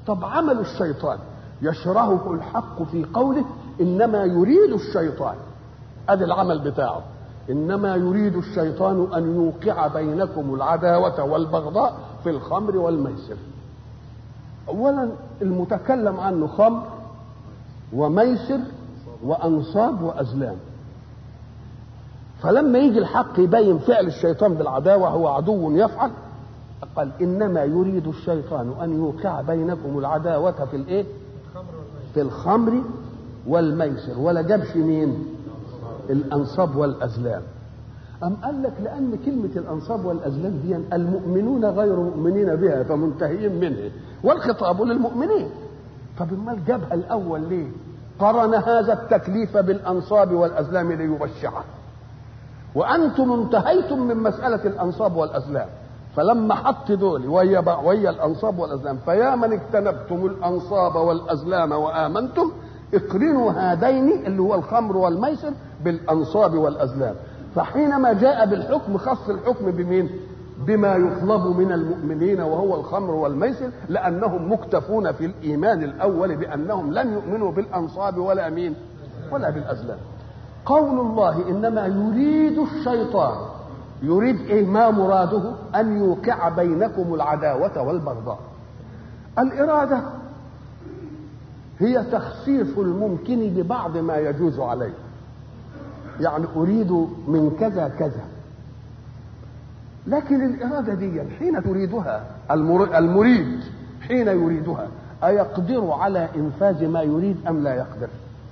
طب عمل الشيطان يشرهه الحق في قوله انما يريد الشيطان ادي العمل بتاعه انما يريد الشيطان ان يوقع بينكم العداوه والبغضاء في الخمر والميسر اولا المتكلم عنه خمر وميسر وانصاب وازلام فلما يجي الحق يبين فعل الشيطان بالعداوه هو عدو يفعل قال انما يريد الشيطان ان يوقع بينكم العداوه في الايه في الخمر والميسر ولا جابش مين الانصاب والازلام أم قال لك لأن كلمة الأنصاب والأزلام دي المؤمنون غير مؤمنين بها فمنتهيين منها والخطاب للمؤمنين طب امال جابها الأول ليه؟ قرن هذا التكليف بالأنصاب والأزلام ليبشعه وأنتم انتهيتم من مسألة الأنصاب والأزلام فلما حط دول ويا ويا الأنصاب والأزلام فيا من اجتنبتم الأنصاب والأزلام وآمنتم اقرنوا هذين اللي هو الخمر والميسر بالأنصاب والأزلام فحينما جاء بالحكم خص الحكم بمين بما يطلب من المؤمنين وهو الخمر والميسر لانهم مكتفون في الايمان الاول بانهم لن يؤمنوا بالانصاب ولا مين ولا بالازلام قول الله انما يريد الشيطان يريد ايه ما مراده ان يوقع بينكم العداوه والبغضاء الاراده هي تخصيص الممكن ببعض ما يجوز عليه يعني أريد من كذا كذا لكن الإرادة دي حين تريدها المريد حين يريدها أيقدر على إنفاذ ما يريد أم لا يقدر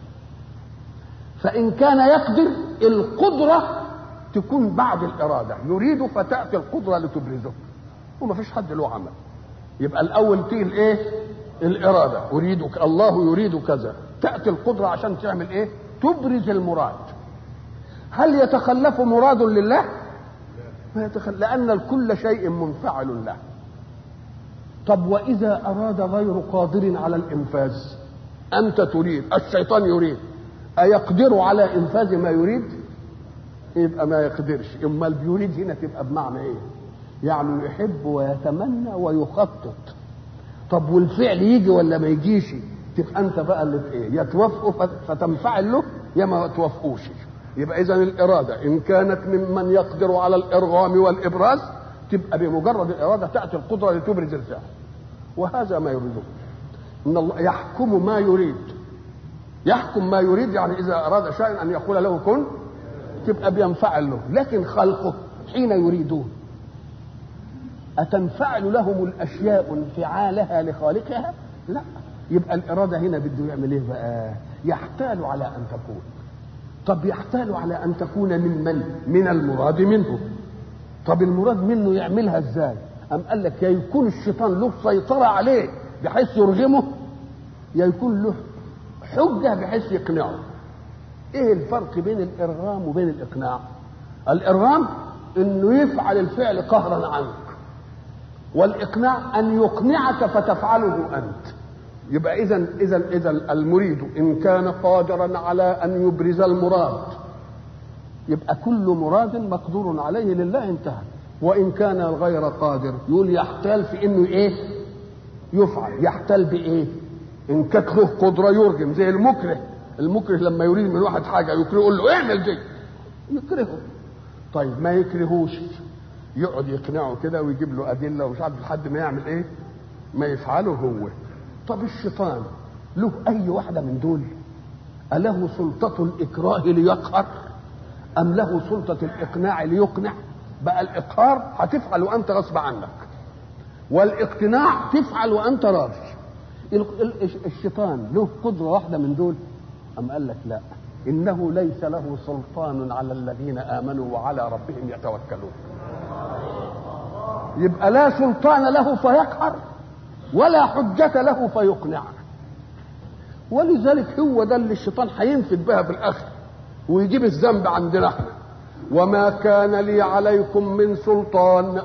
فإن كان يقدر القدرة تكون بعد الإرادة يريد فتأتي القدرة لتبرزه وما فيش حد له عمل يبقى الأول تيجي الإيه الإرادة أريدك الله يريد كذا تأتي القدرة عشان تعمل إيه تبرز المراد هل يتخلف مراد لله ما يتخلف لأن الكل شيء منفعل له طب وإذا أراد غير قادر على الإنفاذ أنت تريد الشيطان يريد أيقدر على إنفاذ ما يريد يبقى ما يقدرش إما بيريد هنا تبقى بمعنى إيه يعني يحب ويتمنى ويخطط طب والفعل يجي ولا ما يجيش تبقى انت بقى اللي ايه يا توافقه فتنفعل له يا ما توافقوش يبقى اذا الاراده ان كانت ممن يقدر على الارغام والابراز تبقى بمجرد الاراده تاتي القدره لتبرز الفعل وهذا ما يريده ان الله يحكم ما يريد يحكم ما يريد يعني اذا اراد شيئا ان يقول له كن تبقى بينفعل له لكن خلقه حين يريدون أتنفعل لهم الأشياء انفعالها لخالقها؟ لا يبقى الإرادة هنا بده يعمل إيه بقى؟ يحتال على أن تكون طب يحتال على أن تكون من من؟ من المراد منه طب المراد منه يعملها إزاي؟ أم قال لك يا يكون الشيطان له سيطرة عليه بحيث يرغمه يا يكون له حجة بحيث يقنعه إيه الفرق بين الإرغام وبين الإقناع؟ الإرغام إنه يفعل الفعل قهرا عنك والاقناع ان يقنعك فتفعله انت يبقى اذا اذا اذا المريد ان كان قادرا على ان يبرز المراد يبقى كل مراد مقدور عليه لله انتهى وان كان غير قادر يقول يحتال في انه ايه يفعل يحتال بايه ان كانت له قدره يرجم زي المكره المكره لما يريد من واحد حاجه يكره يقول له اعمل دي يكرهه طيب ما يكرهوش يقعد يقنعه كده ويجيب له ادله ومش عارف لحد ما يعمل ايه ما يفعله هو طب الشيطان له اي واحده من دول اله سلطه الاكراه ليقهر ام له سلطه الاقناع ليقنع بقى الاقهار هتفعل وانت غصب عنك والاقتناع تفعل وانت راضي الشيطان له قدره واحده من دول ام قال لك لا انه ليس له سلطان على الذين امنوا وعلى ربهم يتوكلون يبقى لا سلطان له فيقهر ولا حجة له فيقنع ولذلك هو ده اللي الشيطان هينفد بها في الآخر ويجيب الذنب عندنا احنا وما كان لي عليكم من سلطان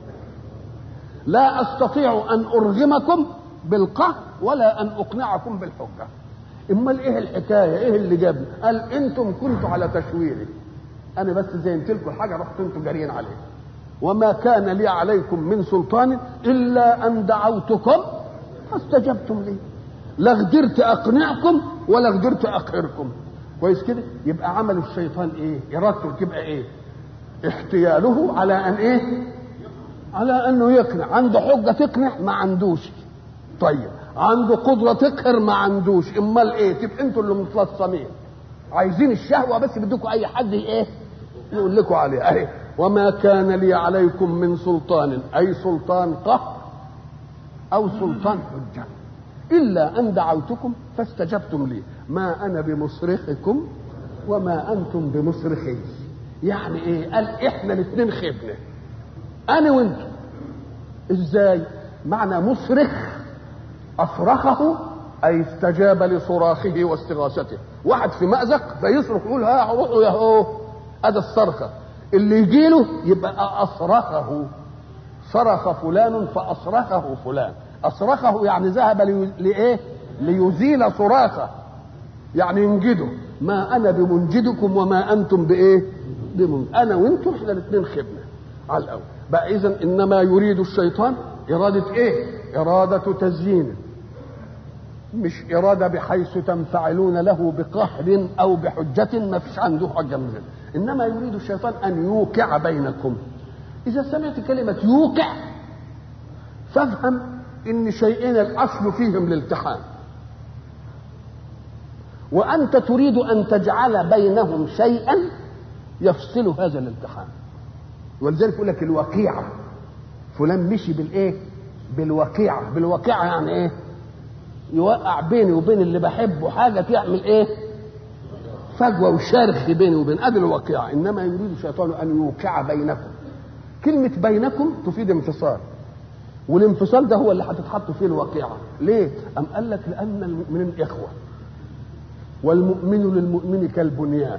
لا استطيع ان ارغمكم بالقهر ولا ان اقنعكم بالحجه امال ايه الحكايه ايه اللي جابني قال انتم كنتوا على تشويري انا بس زينت لكم الحاجه رحتوا انتوا جاريين عليها وما كان لي عليكم من سلطان الا ان دعوتكم فاستجبتم لي لا قدرت اقنعكم ولا قدرت اقهركم كويس كده يبقى عمل الشيطان ايه ارادته تبقى ايه احتياله على ان ايه على انه يقنع عنده حجه تقنع ما عندوش طيب عنده قدره تقهر ما عندوش امال ايه تبقى انتوا اللي متلصمين عايزين الشهوه بس بدكم اي حد ايه يقول لكم عليها اهي وما كان لي عليكم من سلطان اي سلطان قهر او سلطان حجه الا ان دعوتكم فاستجبتم لي ما انا بمصرخكم وما انتم بمصرخي يعني ايه قال احنا الاثنين خبنا انا وانتم ازاي معنى مصرخ افرخه اي استجاب لصراخه واستغاثته واحد في مأزق فيصرخ يقول ها روحوا يا هو ادي الصرخه اللي يجي له يبقى اصرخه صرخ فلان فاصرخه فلان اصرخه يعني ذهب لي... لايه ليزيل صراخه يعني ينجده ما انا بمنجدكم وما انتم بايه بمن... انا وانتم احنا الاثنين خبنا على الاول بقى اذا انما يريد الشيطان اراده ايه اراده تزيين مش إرادة بحيث تنفعلون له بقهر أو بحجة ما فيش عنده حجة من ذلك إنما يريد الشيطان أن يوقع بينكم إذا سمعت كلمة يوقع فافهم إن شيئين الأصل فيهم الالتحام وأنت تريد أن تجعل بينهم شيئا يفصل هذا الالتحام ولذلك يقول لك الوقيعة فلان مشي بالإيه؟ بالوقيعة بالوقيعة يعني إيه؟ يوقع بيني وبين اللي بحبه حاجه تعمل ايه فجوه وشرخ بيني وبين ادي الواقعه انما يريد الشيطان ان يوقع بينكم كلمه بينكم تفيد انفصال والانفصال ده هو اللي هتتحط فيه الواقعه ليه ام قال لك لان المؤمنين اخوه والمؤمن للمؤمن كالبنيان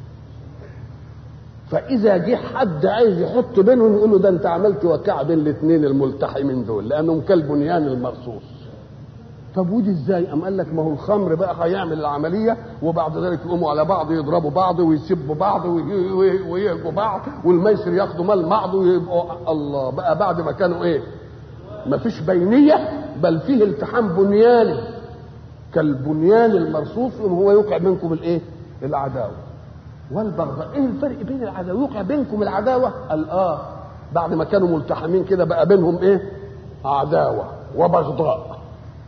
فاذا جه حد عايز يحط بينهم يقول له ده انت عملت واقعه بين الاثنين الملتحمين دول لانهم كالبنيان المرصوص طب ودي ازاي؟ قام قال لك ما هو الخمر بقى هيعمل العمليه وبعد ذلك يقوموا على بعض يضربوا بعض ويسبوا بعض ويهجوا بعض والميسر ياخدوا مال بعض ويبقوا الله بقى بعد ما كانوا ايه؟ ما فيش بينيه بل فيه التحام بنياني كالبنيان المرصوص وهو يوقع بينكم الايه؟ العداوه والبغضاء ايه الفرق بين العداوه؟ يوقع بينكم العداوه؟ قال اه بعد ما كانوا ملتحمين كده بقى بينهم ايه؟ عداوه وبغضاء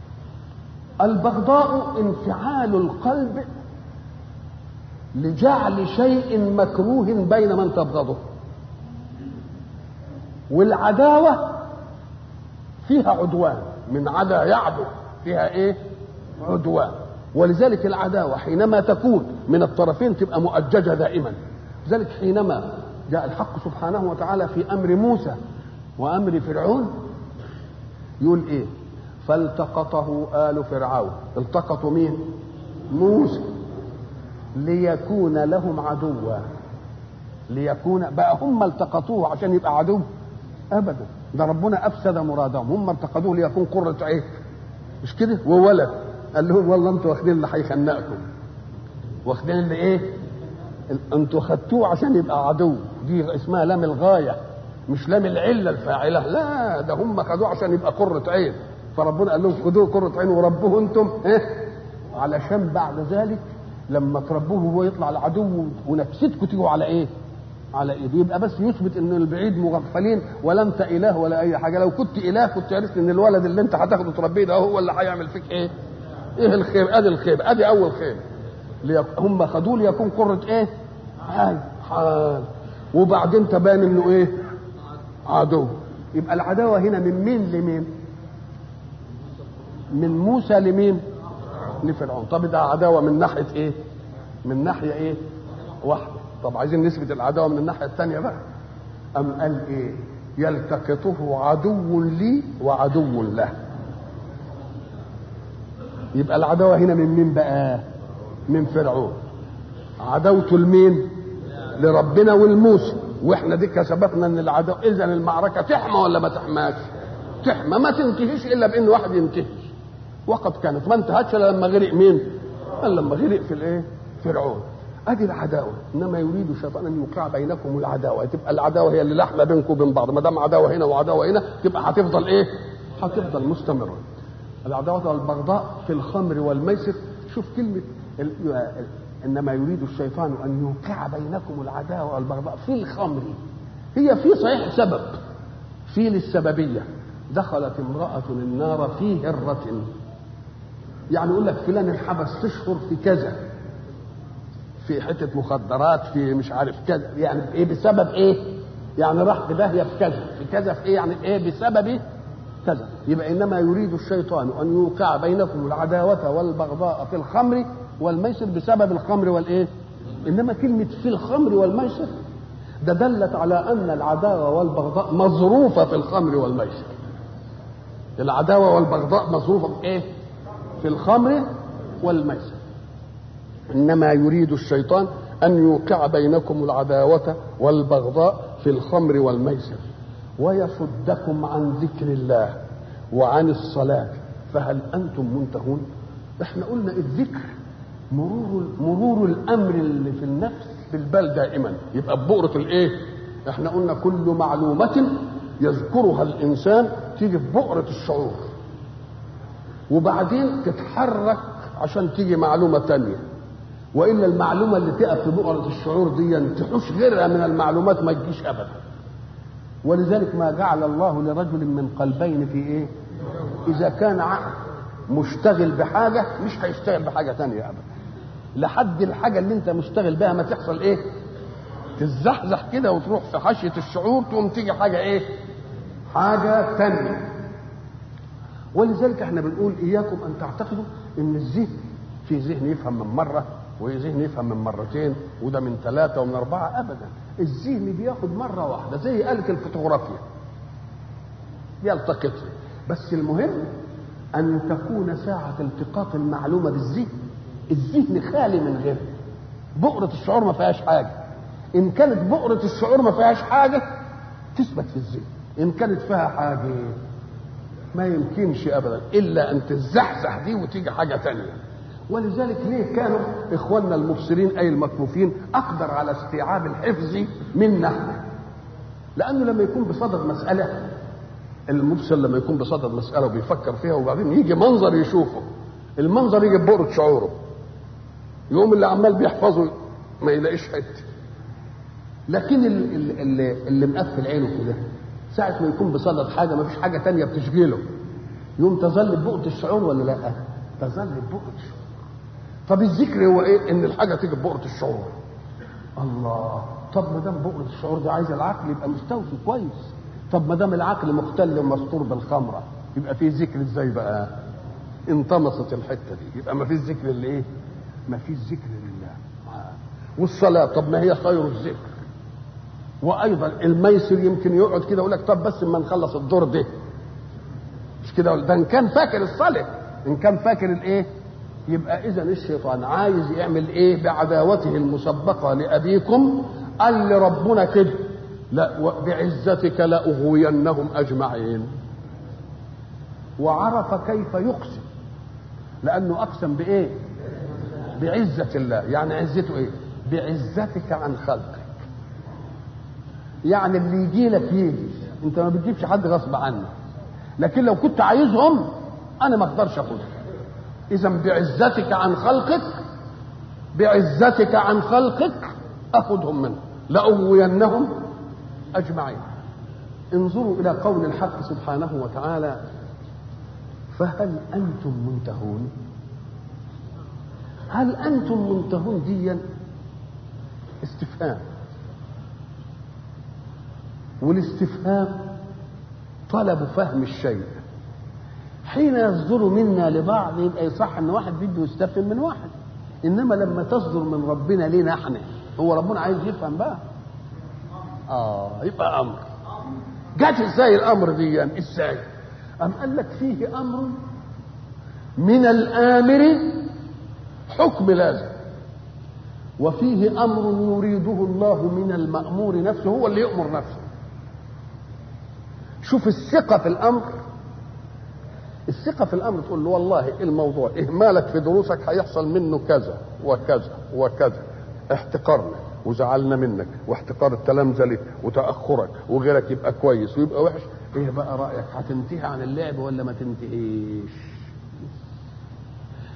البغضاء انفعال القلب لجعل شيء مكروه بين من تبغضه والعداوة فيها عدوان من عدا يعدو فيها ايه عدوان ولذلك العداوة حينما تكون من الطرفين تبقى مؤججة دائما لذلك حينما جاء الحق سبحانه وتعالى في أمر موسى وأمر فرعون يقول ايه فالتقطه آل فرعون التقطوا مين موسى ليكون لهم عدوا ليكون بقى هم التقطوه عشان يبقى عدو ابدا ده ربنا افسد مرادهم هم التقطوه ليكون قرة عين مش كده وولد قال لهم والله انتوا واخدين اللي هيخنقكم واخدين اللي ايه انتوا خدتوه عشان يبقى عدو دي اسمها لام الغايه مش لام العله الفاعله لا ده هم خدوه عشان يبقى قرة عين فربنا قال لهم خدوه قرة عين وربوه انتم ايه علشان بعد ذلك لما تربوه وهو يطلع العدو ونفستكم تيجوا على ايه؟ على ايده يبقى بس يثبت ان البعيد مغفلين ولا انت اله ولا اي حاجه لو كنت اله كنت عرفت ان الولد اللي انت هتاخده تربيه ده هو اللي هيعمل فيك ايه؟ ايه الخير؟ ادي الخير ادي اول خير ليك هم خدوه ليكون قرة ايه؟ حال حال وبعدين تبان انه ايه؟ عدو يبقى العداوه هنا من مين لمين؟ من موسى لمين لفرعون طب ده عداوه من ناحيه ايه من ناحيه ايه واحده طب عايزين نثبت العداوه من الناحيه الثانيه بقى ام قال ايه يلتقطه عدو لي وعدو له يبقى العداوه هنا من مين بقى من فرعون عداوته لمين لربنا والموسى واحنا دي كسبتنا ان العداوه اذا المعركه تحمى ولا ما تحماش تحمى ما تنتهيش الا بان واحد ينتهي وقد كانت ما انتهتش الا لما غرق مين؟ الا لما غرق في الايه؟ فرعون ادي العداوه انما يريد الشيطان ان يوقع بينكم العداوه تبقى العداوه هي اللي لحمه بينكم وبين بعض ما دام عداوه هنا وعداوه هنا تبقى هتفضل ايه؟ هتفضل مستمره العداوة والبغضاء في الخمر والميسر شوف كلمة إنما يريد الشيطان أن يوقع بينكم العداوة والبغضاء في الخمر هي في صحيح سبب في للسببية دخلت امرأة النار في هرة يعني يقول لك فلان انحبس تشهر في كذا في حتة مخدرات في مش عارف كذا يعني ايه بسبب ايه يعني راح في داهية في كذا في كذا في ايه يعني ايه بسبب كذا يبقى انما يريد الشيطان ان يوقع بينكم العداوة والبغضاء في الخمر والميسر بسبب الخمر والايه انما كلمة في الخمر والميسر ده دلت على ان العداوة والبغضاء مظروفة في الخمر والميسر العداوة والبغضاء مظروفة في ايه في الخمر والميسر انما يريد الشيطان ان يوقع بينكم العداوه والبغضاء في الخمر والميسر ويصدكم عن ذكر الله وعن الصلاه فهل انتم منتهون احنا قلنا الذكر مرور مرور الامر اللي في النفس بالبال دائما يبقى ببؤره الايه احنا قلنا كل معلومه يذكرها الانسان تيجي في بؤره الشعور وبعدين تتحرك عشان تيجي معلومه تانيه والا المعلومه اللي تقف في بؤره الشعور دي تحوش غيرها من المعلومات ما تجيش ابدا ولذلك ما جعل الله لرجل من قلبين في ايه اذا كان عقل مشتغل بحاجه مش هيشتغل بحاجه تانية ابدا لحد الحاجه اللي انت مشتغل بها ما تحصل ايه تزحزح كده وتروح في حاشيه الشعور تقوم تيجي حاجه ايه حاجه تانية ولذلك احنا بنقول اياكم ان تعتقدوا ان الذهن في ذهن يفهم من مره وذهن يفهم من مرتين وده من ثلاثه ومن اربعه ابدا الذهن بياخد مره واحده زي آلة الفوتوغرافيا يلتقطها بس المهم ان تكون ساعه التقاط المعلومه بالذهن الذهن خالي من غيره بؤرة الشعور ما فيهاش حاجة إن كانت بؤرة الشعور ما فيهاش حاجة تثبت في الذهن إن كانت فيها حاجة ما يمكنش أبدا إلا أن تزحزح دي وتيجي حاجة تانية ولذلك ليه كانوا إخواننا المبصرين أي المكفوفين أقدر على استيعاب الحفظ منا احنا لأنه لما يكون بصدد مسألة المبصر لما يكون بصدد مسألة وبيفكر فيها وبعدين يجي منظر يشوفه المنظر يجي ببؤرة شعوره يقوم اللي عمال بيحفظه ما يلاقيش حته لكن اللي, اللي, اللي مقفل عينه كده ساعة ما يكون بصدد حاجة ما فيش حاجة تانية بتشغله يقوم تظل ببؤرة الشعور ولا لا؟ تظل ببؤرة الشعور طب الذكر هو ايه؟ ان الحاجة تيجي ببؤرة الشعور الله طب ما دام بؤرة الشعور ده عايز العقل يبقى مستوفي كويس طب ما دام العقل مختل ومستور بالخمرة يبقى في ذكر ازاي بقى؟ انطمست الحتة دي يبقى ما فيش ذكر لايه؟ ما فيش ذكر لله والصلاة طب ما هي خير الذكر وايضا الميسر يمكن يقعد كده يقول لك طب بس اما نخلص الدور ده مش كده ده ان كان فاكر الصلاه ان كان فاكر الايه يبقى اذا الشيطان عايز يعمل ايه بعداوته المسبقه لابيكم قال لربنا كده لا بعزتك لاغوينهم اجمعين وعرف كيف يقسم لانه اقسم بايه بعزه الله يعني عزته ايه بعزتك عن خلقك يعني اللي يجي لك يجي انت ما بتجيبش حد غصب عنك لكن لو كنت عايزهم انا ما اقدرش اخدهم اذا بعزتك عن خلقك بعزتك عن خلقك اخذهم منه لاغوينهم اجمعين انظروا الى قول الحق سبحانه وتعالى فهل انتم منتهون هل انتم منتهون ديا استفهام والاستفهام طلب فهم الشيء حين يصدر منا لبعض يبقى يصح ان واحد بده يستفهم من واحد انما لما تصدر من ربنا لينا احنا هو ربنا عايز يفهم بقى اه يبقى امر جت ازاي الامر دي ازاي ام قال لك فيه امر من الامر حكم لازم وفيه امر يريده الله من المامور نفسه هو اللي يامر نفسه شوف الثقة في الأمر الثقة في الأمر تقول له والله الموضوع إهمالك في دروسك هيحصل منه كذا وكذا وكذا احتقارنا وزعلنا منك واحتقار التلامذة لك وتأخرك وغيرك يبقى كويس ويبقى وحش ايه بقى رأيك هتنتهي عن اللعب ولا ما تنتهيش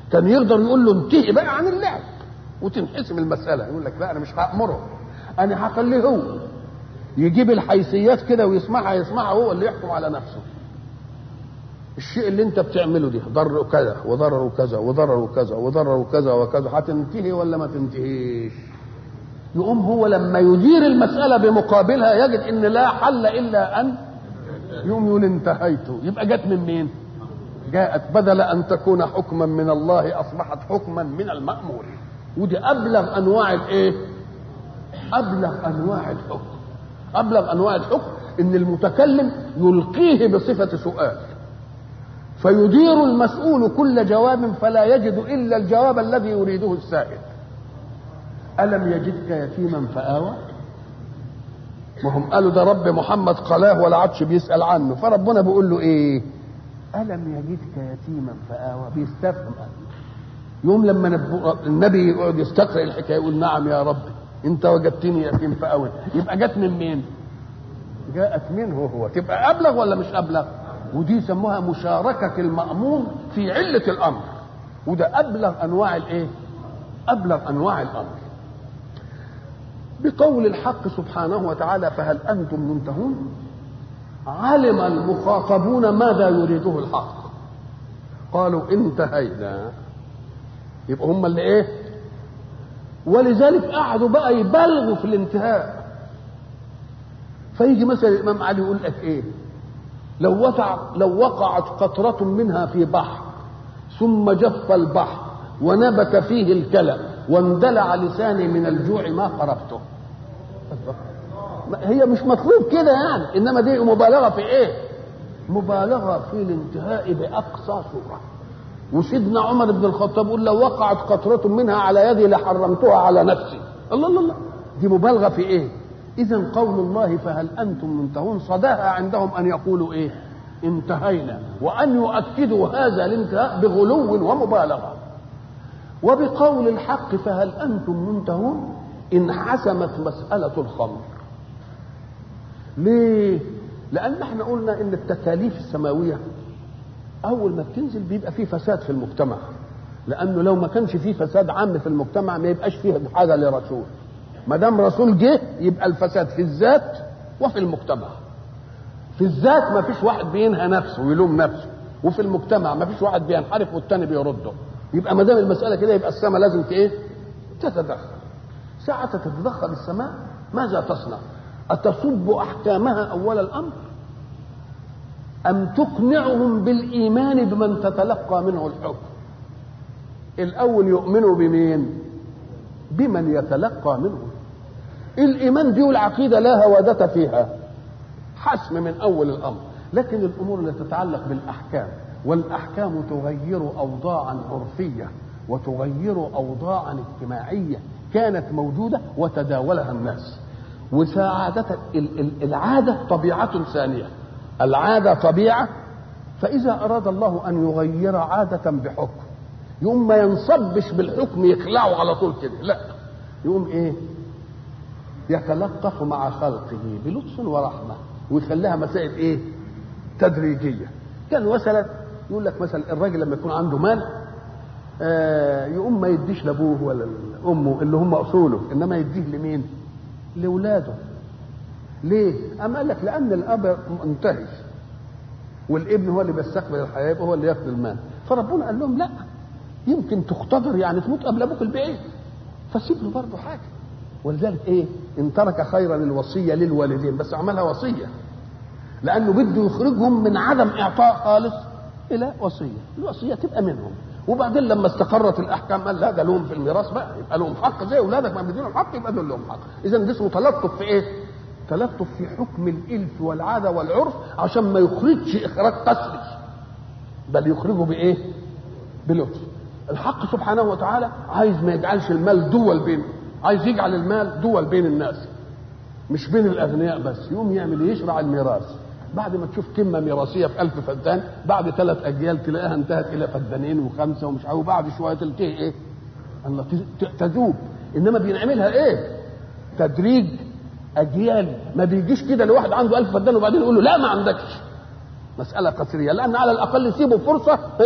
كان يقدر يقول له انتهي بقى عن اللعب وتنحسم المساله يقول لك لا انا مش هامره انا هخليه هو يجيب الحيثيات كده ويسمعها يسمعها هو اللي يحكم على نفسه الشيء اللي انت بتعمله ده ضر كذا وضرر كذا وضرر كذا وضرر كذا وكذا هتنتهي ولا ما تنتهيش يقوم هو لما يدير المسألة بمقابلها يجد ان لا حل الا ان يقوم يقول انتهيت يبقى جت من مين جاءت بدل ان تكون حكما من الله اصبحت حكما من المأمور ودي ابلغ انواع الايه ابلغ انواع الحكم ابلغ انواع الحكم ان المتكلم يلقيه بصفة سؤال فيدير المسؤول كل جواب فلا يجد الا الجواب الذي يريده السائل الم يجدك يتيما فاوى وهم قالوا ده رب محمد قلاه ولا عادش بيسال عنه فربنا بيقول له ايه الم يجدك يتيما فاوى بيستفهم يوم لما النبي يقعد يستقرأ الحكايه يقول نعم يا رب انت وجدتني يتيم فاوى يبقى جت من مين جاءت منه هو تبقى ابلغ ولا مش ابلغ ودي يسموها مشاركة المأمور في علة الأمر وده أبلغ أنواع الإيه؟ أبلغ أنواع الأمر بقول الحق سبحانه وتعالى فهل أنتم منتهون؟ علم المخاطبون ماذا يريده الحق قالوا انتهينا يبقى هم اللي ايه ولذلك قعدوا بقى يبالغوا في الانتهاء فيجي مثلا الامام علي يقول لك ايه لو وقع لو وقعت قطرة منها في بحر ثم جف البحر ونبت فيه الكلى واندلع لساني من الجوع ما قربته هي مش مطلوب كده يعني انما دي مبالغه في ايه مبالغه في الانتهاء باقصى صوره وسيدنا عمر بن الخطاب يقول لو وقعت قطرة منها على يدي لحرمتها على نفسي الله الله الله دي مبالغة في ايه اذا قول الله فهل انتم منتهون صداها عندهم ان يقولوا ايه انتهينا وان يؤكدوا هذا الانتهاء بغلو ومبالغه وبقول الحق فهل انتم منتهون انحسمت مساله الخمر ليه لان احنا قلنا ان التكاليف السماويه اول ما بتنزل بيبقى فيه فساد في المجتمع لانه لو ما كانش فيه فساد عام في المجتمع ما يبقاش فيه حاجه لرسول ما دام رسول جه يبقى الفساد في الذات وفي المجتمع في الذات ما فيش واحد بينهى نفسه ويلوم نفسه وفي المجتمع ما فيش واحد بينحرف والتاني بيرده يبقى ما دام المساله كده يبقى السماء لازم ايه تتدخل ساعة تتدخل السماء ماذا تصنع أتصب أحكامها أول الأمر أم تقنعهم بالإيمان بمن تتلقى منه الحكم الأول يؤمنوا بمين بمن يتلقى منه الإيمان دي والعقيدة لا هوادة فيها حسم من أول الأمر لكن الأمور التي تتعلق بالأحكام والأحكام تغير أوضاعا عرفية وتغير أوضاعا اجتماعية كانت موجودة وتداولها الناس وسعادة العادة طبيعة ثانية العادة طبيعة فإذا أراد الله أن يغير عادة بحكم يقوم ما ينصبش بالحكم يخلعه على طول كده لا يقوم إيه يتلطف مع خلقه بلطف ورحمة ويخليها مسائل إيه تدريجية كان مثلا يقول لك مثلا الراجل لما يكون عنده مال آه يقوم ما يديش لابوه ولا لامه اللي هم اصوله انما يديه لمين؟ لاولاده ليه؟ أم قال لك لأن الأب منتهي والابن هو اللي بيستقبل الحياة يبقى هو اللي ياخد المال فربنا قال لهم لا يمكن تختبر يعني تموت قبل أبوك البعيد فسيب له برضه حاجة ولذلك إيه؟ إن ترك خيرا الوصية للوالدين بس عملها وصية لأنه بده يخرجهم من عدم إعطاء خالص إلى وصية الوصية تبقى منهم وبعدين لما استقرت الاحكام قال لا ده لهم في الميراث بقى يبقى لهم حق زي اولادك ما بيدينهم حق يبقى دول لهم حق اذا ده اسمه تلطف في ايه؟ تلطف في حكم الالف والعاده والعرف عشان ما يخرجش اخراج قسري بل يخرجه بايه؟ بلطف الحق سبحانه وتعالى عايز ما يجعلش المال دول بين عايز يجعل المال دول بين الناس مش بين الاغنياء بس يقوم يعمل يشرع الميراث بعد ما تشوف كمة ميراثية في ألف فدان بعد ثلاث أجيال تلاقيها انتهت إلى فدانين وخمسة ومش عارف وبعد شوية تلتقي إيه؟ الله تذوب إنما بينعملها إيه؟ تدريج أجيال ما بيجيش كده لواحد عنده ألف فدان وبعدين يقول له لا ما عندكش مسألة قصرية لأن على الأقل يسيبه فرصة إيه؟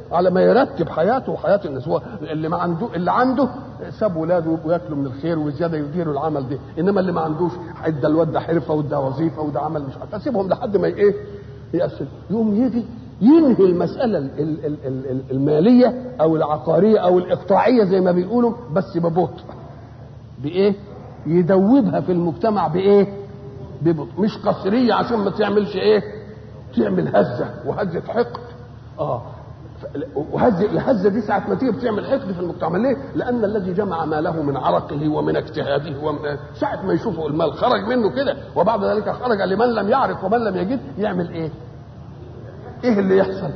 على ما يرتب حياته وحياه الناس هو اللي ما عنده اللي عنده ساب ولاده وياكلوا من الخير وزياده يديروا العمل ده انما اللي ما عندوش ادى الواد ده حرفه وده وظيفه وده عمل مش عارف اسيبهم لحد ما ايه يقسم يوم يجي ينهي المساله ال- ال- ال- ال- الماليه او العقاريه او الاقطاعيه زي ما بيقولوا بس ببطء بايه يدوبها في المجتمع بايه ببطء مش قصريه عشان ما تعملش ايه تعمل هزه وهزه حقد اه ف- وهزه الهزه دي ساعه ما تيجي بتعمل حقد في المجتمع ليه؟ لان الذي جمع ماله من عرقه ومن اجتهاده ومن ساعه ما يشوفه المال خرج منه كده وبعد ذلك خرج لمن لم يعرف ومن لم يجد يعمل ايه؟ ايه اللي يحصل؟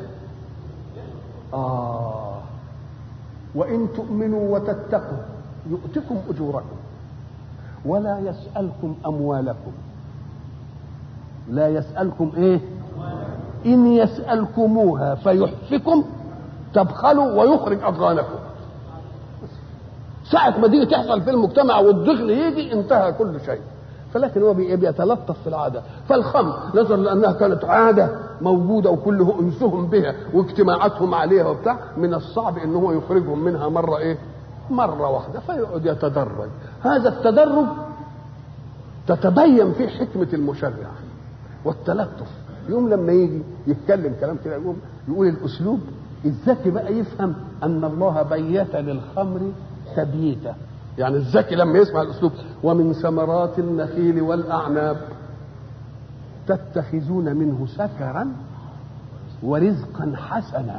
اه وان تؤمنوا وتتقوا يؤتكم اجوركم ولا يسالكم اموالكم لا يسالكم ايه ان يسالكموها فيحفكم تبخلوا ويخرج اضغانكم ساعة ما دي تحصل في المجتمع والضغن يجي انتهى كل شيء فلكن هو بي- بيتلطف في العادة فالخمر نظرا لأنها كانت عادة موجودة وكله أنسهم بها واجتماعاتهم عليها وبتاع من الصعب ان هو يخرجهم منها مرة ايه مرة واحدة فيقعد يتدرج هذا التدرج تتبين فيه حكمة المشرع والتلطف يوم لما يجي يتكلم كلام كده يقوم يقول الاسلوب الذكي بقى يفهم ان الله بيت للخمر تبييتا يعني الذكي لما يسمع الاسلوب ومن ثمرات النخيل والاعناب تتخذون منه سكرا ورزقا حسنا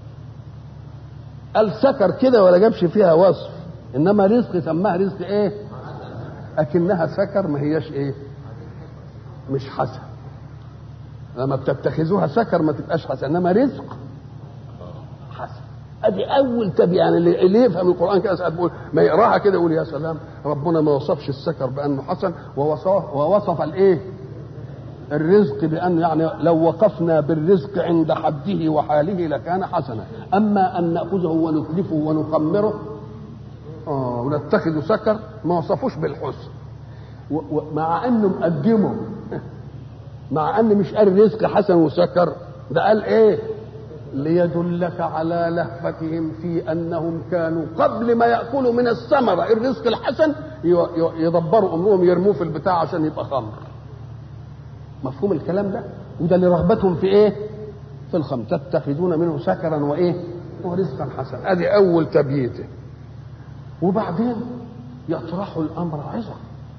قال سكر كده ولا جابش فيها وصف انما رزق سماها رزق ايه اكنها سكر ما هياش ايه مش حسن لما بتتخذوها سكر ما تبقاش حسن انما رزق حسن ادي اول تبي يعني اللي, اللي يفهم القران كده ساعات بيقول ما يقراها كده يقول يا سلام ربنا ما وصفش السكر بانه حسن ووصف ووصف الايه الرزق بان يعني لو وقفنا بالرزق عند حده وحاله لكان حسنا اما ان ناخذه ونتلفه ونخمره اه ونتخذه سكر ما وصفوش بالحسن و- ومع انه مقدمه مع ان مش قال رزق حسن وسكر ده قال ايه ليدلك على لهفتهم في انهم كانوا قبل ما ياكلوا من الثمره الرزق الحسن ي- ي- يدبروا امرهم يرموه في البتاع عشان يبقى خمر مفهوم الكلام ده وده لرغبتهم في ايه في الخمر تتخذون منه سكرا وايه ورزقا حسنا ادي اول تبييته وبعدين يطرح الامر عظه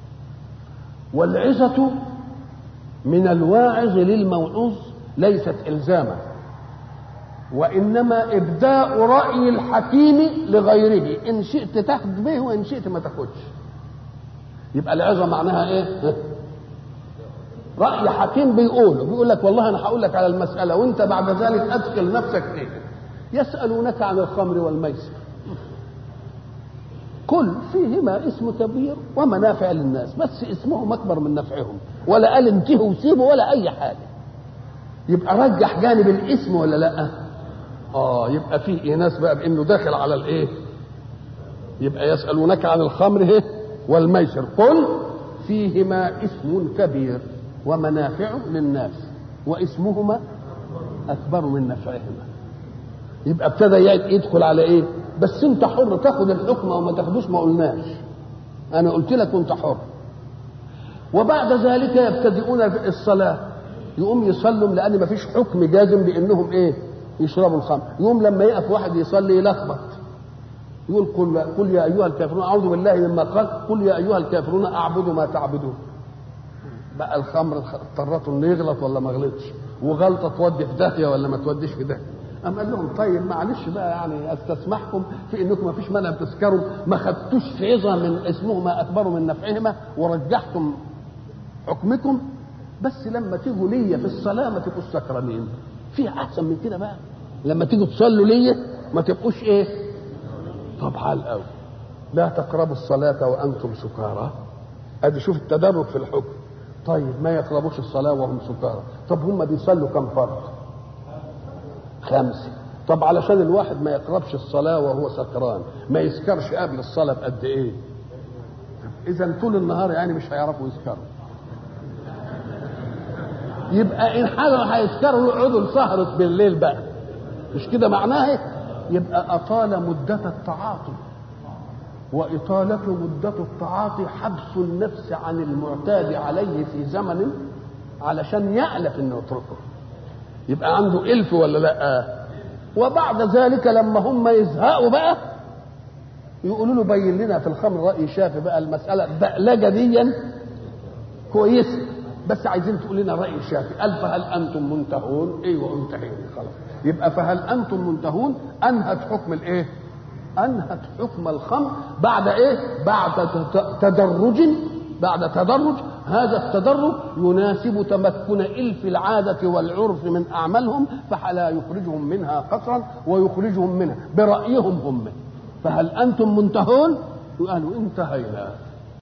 والعظه من الواعظ للموعوظ ليست الزاما وانما ابداء راي الحكيم لغيره ان شئت تاخذ به وان شئت ما تاخذش يبقى العظه معناها ايه راي حكيم بيقوله بيقول لك والله انا هقول لك على المساله وانت بعد ذلك ادخل نفسك فيها يسالونك عن الخمر والميسر كل فيهما اسم كبير ومنافع للناس بس اسمهم اكبر من نفعهم ولا قال انتهوا وسيبوا ولا اي حاجه يبقى رجح جانب الاسم ولا لا اه يبقى في ناس بقى بانه داخل على الايه يبقى يسالونك عن الخمر ايه والميسر قل فيهما اسم كبير ومنافع للناس واسمهما اكبر من نفعهما يبقى ابتدى يدخل على ايه بس انت حر تاخد الحكم او ما تاخدوش ما قلناش انا قلت لك وانت حر وبعد ذلك يبتدئون الصلاه يقوم يصلوا لان ما فيش حكم جازم بانهم ايه يشربوا الخمر يقوم لما يقف واحد يصلي يلخبط يقول قل, قل يا ايها الكافرون اعوذ بالله مما قال قل يا ايها الكافرون اعبد ما تعبدون بقى الخمر اضطرته انه يغلط ولا ما غلطش وغلطه تودي في داهيه ولا ما توديش في داهيه أم قال لهم طيب معلش بقى يعني استسمحكم في انكم ما فيش مانع تسكروا ما خدتوش عظه من اسمهما اكبر من نفعهما ورجحتم حكمكم بس لما تيجوا ليا في الصلاه ما تبقوش سكرانين في احسن من كده بقى لما تيجوا تصلوا ليا ما تبقوش ايه طب حال قوي لا تقربوا الصلاه وانتم سكارى ادي شوف التدرج في الحكم طيب ما يقربوش الصلاه وهم سكارى طب هم بيصلوا كم فرض خمسه طب علشان الواحد ما يقربش الصلاه وهو سكران ما يسكرش قبل الصلاه بقد ايه اذا طول النهار يعني مش هيعرفوا يسكروا يبقى ان حاجه هيسكروا يقعدوا لسهرة بالليل بقى مش كده معناه يبقى أطال مدة التعاطي وإطالة مدة التعاطي حبس النفس عن المعتاد عليه في زمن علشان يألف انه يتركه يبقى عنده ألف ولا لا وبعد ذلك لما هم يزهقوا بقى يقولوا له بين لنا في الخمر رأي شافي بقى المسألة بقلجة ديا كويسة بس عايزين تقول لنا رأي شافي قال فهل أنتم منتهون؟ أيوه انتهينا خلاص يبقى فهل أنتم منتهون؟ أنهت حكم الإيه؟ أنهت حكم الخمر بعد إيه؟ بعد تدرج بعد تدرج هذا التدرج يناسب تمكن إلف العادة والعرف من أعمالهم فلا يخرجهم منها قصرا ويخرجهم منها برأيهم هم فهل أنتم منتهون؟ قالوا انتهينا